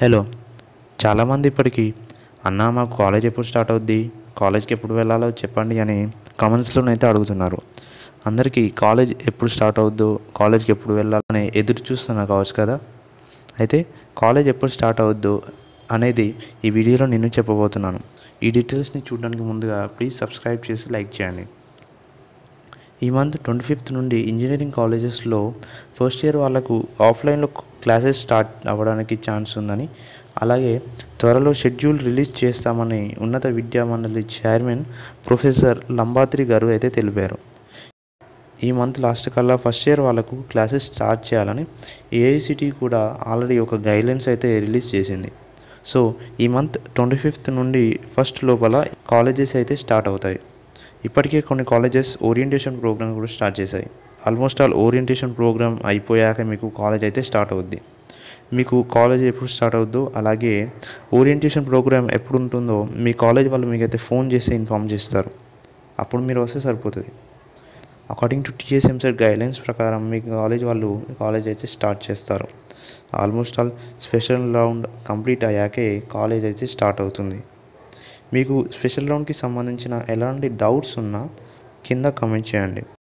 hello చాలామంది ఇప్పటికీ అన్న మాకు కాలేజ్ ఎప్పుడు స్టార్ట్ అవుద్ది కాలేజ్కి ఎప్పుడు వెళ్ళాలో చెప్పండి అని కామెంట్స్లోనైతే అడుగుతున్నారు అందరికీ కాలేజ్ ఎప్పుడు స్టార్ట్ అవుద్దో కాలేజ్కి ఎప్పుడు వెళ్ళాలని ఎదురు చూస్తున్నా కావచ్చు కదా అయితే కాలేజ్ ఎప్పుడు స్టార్ట్ అవుద్దో అనేది ఈ వీడియోలో నేను చెప్పబోతున్నాను ఈ డీటెయిల్స్ని చూడడానికి ముందుగా ప్లీజ్ సబ్స్క్రైబ్ చేసి లైక్ చేయండి ఈ మంత్ ట్వంటీ ఫిఫ్త్ నుండి ఇంజనీరింగ్ కాలేజెస్లో ఫస్ట్ ఇయర్ వాళ్ళకు ఆఫ్లైన్లో క్లాసెస్ స్టార్ట్ అవ్వడానికి ఛాన్స్ ఉందని అలాగే త్వరలో షెడ్యూల్ రిలీజ్ చేస్తామని ఉన్నత విద్యా మండలి చైర్మన్ ప్రొఫెసర్ లంబాద్రి గారు అయితే తెలిపారు ఈ మంత్ లాస్ట్ కల్లా ఫస్ట్ ఇయర్ వాళ్ళకు క్లాసెస్ స్టార్ట్ చేయాలని ఏఐసిటి కూడా ఆల్రెడీ ఒక గైడ్లైన్స్ అయితే రిలీజ్ చేసింది సో ఈ మంత్ ట్వంటీ ఫిఫ్త్ నుండి ఫస్ట్ లోపల కాలేజెస్ అయితే స్టార్ట్ అవుతాయి ఇప్పటికే కొన్ని కాలేజెస్ ఓరియంటేషన్ ప్రోగ్రామ్ కూడా స్టార్ట్ చేశాయి ఆల్మోస్ట్ ఆల్ ఓరియంటేషన్ ప్రోగ్రామ్ అయిపోయాక మీకు కాలేజ్ అయితే స్టార్ట్ అవుద్ది మీకు కాలేజ్ ఎప్పుడు స్టార్ట్ అవుద్దో అలాగే ఓరియంటేషన్ ప్రోగ్రామ్ ఎప్పుడు ఉంటుందో మీ కాలేజ్ వాళ్ళు మీకైతే ఫోన్ చేసి ఇన్ఫామ్ చేస్తారు అప్పుడు మీరు వస్తే సరిపోతుంది అకార్డింగ్ టు టీఎస్ఎంసెట్ గైడ్లైన్స్ ప్రకారం మీ కాలేజ్ వాళ్ళు కాలేజ్ అయితే స్టార్ట్ చేస్తారు almost all special round complete అయ్యాకే కాలేజ్ అయితే స్టార్ట్ అవుతుంది మీకు స్పెషల్ రౌండ్కి సంబంధించిన ఎలాంటి డౌట్స్ ఉన్నా కింద కమెంట్ చేయండి